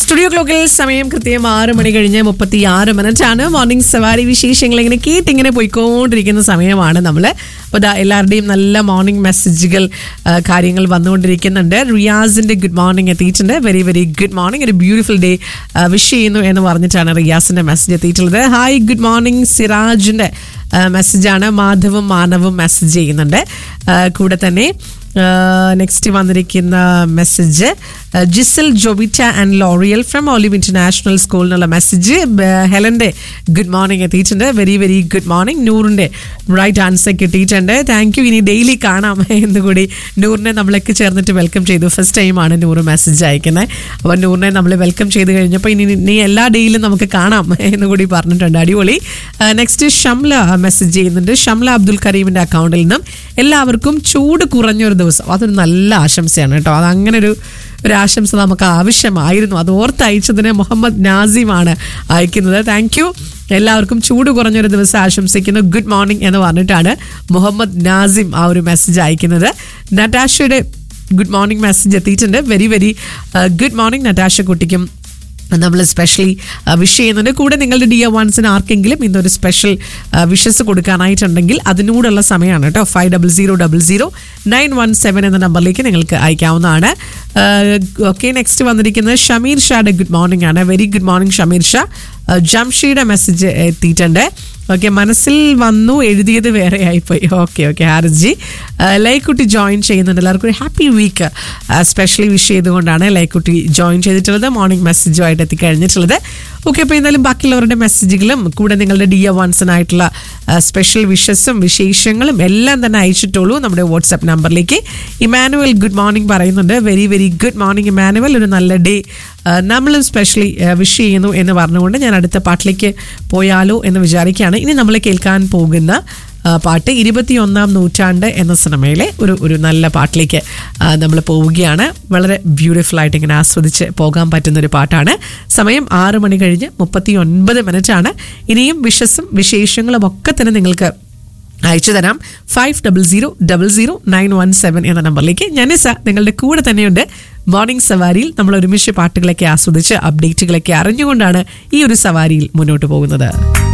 studio ക്ലോക്കിൽ സമയം കൃത്യം ആറ് മണി കഴിഞ്ഞ് മുപ്പത്തി ആറ് മിനിറ്റ് ആണ് മോർണിംഗ് സവാരി വിശേഷങ്ങൾ ഇങ്ങനെ കേട്ടിങ്ങനെ പോയിക്കൊണ്ടിരിക്കുന്ന സമയമാണ് നമ്മൾ അപ്പോൾ ദാ എല്ലാവരുടെയും നല്ല മോർണിംഗ് മെസ്സേജുകൾ ആ, കാര്യങ്ങൾ വന്നുകൊണ്ടിരിക്കുന്നുണ്ട് റിയാസിന്റെ ഗുഡ് മോർണിംഗ് എത്തിയിട്ടുണ്ട് വെരി വെരി ഗുഡ് മോർണിംഗ് ഒരു ബ്യൂട്ടിഫുൾ ഡേ വിഷ് ചെയ്യുന്നു എന്ന് പറഞ്ഞിട്ടാണ് റിയാസിന്റെ മെസ്സേജ് എത്തിയിട്ടുള്ളത് ഹായ് ഗുഡ് മോർണിംഗ് സിറാജിന്റെ മെസ്സേജാണ് മാധവും മാനവും മെസ്സേജ് ചെയ്യുന്നുണ്ട് ആ, കൂടെ തന്നെ നെക്സ്റ്റ് വന്നിരിക്കുന്ന message Jisal Jobitta and Loriel from Olive International School എന്നുള്ള മെസ്സേജ് ഹെലന്റെ ഗുഡ് മോർണിംഗ് എത്തിയിട്ടുണ്ട് വെരി വെരി ഗുഡ് മോർണിംഗ് നൂറിന്റെ റൈറ്റ് ആൻസർ കിട്ടിയിട്ടുണ്ട് താങ്ക് യു ഇനി ഡെയിലി കാണാം എന്ന് കൂടി നൂറിനെ നമ്മളൊക്കെ ചേർന്നിട്ട് വെൽക്കം ചെയ്തു ഫസ്റ്റ് ടൈമാണ് നൂറ് മെസ്സേജ് അയക്കുന്നത് അപ്പോൾ നൂറിനെ നമ്മൾ വെൽക്കം ചെയ്ത് കഴിഞ്ഞപ്പോൾ ഇനി ഇനി എല്ലാ ഡേയിലും നമുക്ക് കാണാം എന്ന് കൂടി പറഞ്ഞിട്ടുണ്ട് അടിപൊളി നെക്സ്റ്റ് ഷംല മെസ്സേജ് ചെയ്യുന്നുണ്ട് ഷംല അബ്ദുൽ കരീമിന്റെ അക്കൗണ്ടിൽ നിന്നും എല്ലാവർക്കും ചൂട് കുറഞ്ഞൊരു ദിവസം അതൊരു നല്ല ആശംസയാണ് കേട്ടോ അത് അങ്ങനെ ഒരു ഒരു ആശംസ നമുക്ക് ആവശ്യമായിരുന്നു അത് ഓർത്ത് അയച്ചതിന് മുഹമ്മദ് നാസിമാണ് അയക്കുന്നത് താങ്ക് യു എല്ലാവർക്കും ചൂട് കുറഞ്ഞൊരു ദിവസം ആശംസിക്കുന്നു ഗുഡ് മോർണിംഗ് എന്ന് പറഞ്ഞിട്ടാണ് മുഹമ്മദ് നാസിം ആ ഒരു മെസ്സേജ് അയക്കുന്നത് നറ്റാഷയുടെ ഗുഡ് മോർണിംഗ് മെസ്സേജ് എത്തിയിട്ടുണ്ട് very very good morning Natasha കുട്ടിക്കും നമ്മൾ സ്പെഷ്യലി വിഷ് ചെയ്യുന്നുണ്ട് കൂടെ നിങ്ങളുടെ ഡിയർ വൺസിന് ആർക്കെങ്കിലും ഇന്നൊരു സ്പെഷ്യൽ വിഷസ് കൊടുക്കാനായിട്ടുണ്ടെങ്കിൽ അതിനൂടുള്ള സമയമാണ് കേട്ടോ five double zero double zero nine one seven എന്ന നമ്പറിലേക്ക് നിങ്ങൾക്ക് അയക്കാവുന്നതാണ് ഓക്കെ നെക്സ്റ്റ് വന്നിരിക്കുന്നത് ഷമീർ ഷായുടെ ഗുഡ് മോർണിംഗ് ആണ് very good morning Shameer Shah ജംഷിയുടെ മെസ്സേജ് എത്തിയിട്ടുണ്ട് ഓക്കെ മനസ്സിൽ വന്നു എഴുതിയത് വേറെ ആയിപ്പോയി ഓക്കെ ഓക്കെ ഹാരിജി ലൈക്കുട്ടി ജോയിൻ ചെയ്യുന്നുണ്ട് എല്ലാവർക്കും ഒരു ഹാപ്പി വീക്ക് സ്പെഷ്യലി വിഷ് ചെയ്തുകൊണ്ടാണ് ലൈക്കുട്ടി ജോയിൻ ചെയ്തിട്ടുള്ളത് മോർണിംഗ് മെസ്സേജുമായിട്ട് എത്തിക്കഴിഞ്ഞിട്ടുള്ളത് ഓക്കെ അപ്പോൾ എന്തായാലും ബാക്കിയുള്ളവരുടെ മെസ്സേജുകളും കൂടെ നിങ്ങളുടെ ഡി എ വൺസിനായിട്ടുള്ള സ്പെഷ്യൽ വിഷസും വിശേഷങ്ങളും എല്ലാം തന്നെ അയച്ചിട്ടുള്ളൂ നമ്മുടെ വാട്സപ്പ് നമ്പറിലേക്ക് ഇമാനുവൽ ഗുഡ് മോർണിംഗ് പറയുന്നുണ്ട് very very good morning Emmanuel ഒരു നല്ല ഡേ നമ്മളും സ്പെഷ്യലി വിഷ് ചെയ്യുന്നു എന്ന് പറഞ്ഞുകൊണ്ട് ഞാൻ അടുത്ത പാട്ടിലേക്ക് പോയാലോ എന്ന് വിചാരിക്കുകയാണ് ഇനി നമ്മൾ കേൾക്കാൻ പോകുന്ന ആ, പാട്ട് ഇരുപത്തിയൊന്നാം നൂറ്റാണ്ട് എന്ന സിനിമയിലെ ഒരു ഒരു നല്ല പാട്ടിലേക്ക് നമ്മൾ പോവുകയാണ് വളരെ ബ്യൂട്ടിഫുൾ ആയിട്ട് ഇങ്ങനെ ആസ്വദിച്ച് പോകാൻ പറ്റുന്ന ഒരു പാട്ടാണ് സമയം ആറ് മണി കഴിഞ്ഞ് മുപ്പത്തി ഒൻപത് മിനിറ്റ് ആണ് ഇനിയും വിഷസും വിശേഷങ്ങളും ഒക്കെ തന്നെ നിങ്ങൾക്ക് അയച്ചു തരാം five double zero double zero nine one seven എന്ന നമ്പറിലേക്ക് ഞാനിസ നിങ്ങളുടെ കൂടെ തന്നെയുണ്ട് മോർണിംഗ് സവാരിയിൽ നമ്മൾ ഒരുമിച്ച് പാട്ടുകളൊക്കെ ആസ്വദിച്ച് അപ്ഡേറ്റുകളൊക്കെ അറിഞ്ഞുകൊണ്ടാണ് ഈ ഒരു സവാരിയിൽ മുന്നോട്ട് പോകുന്നത്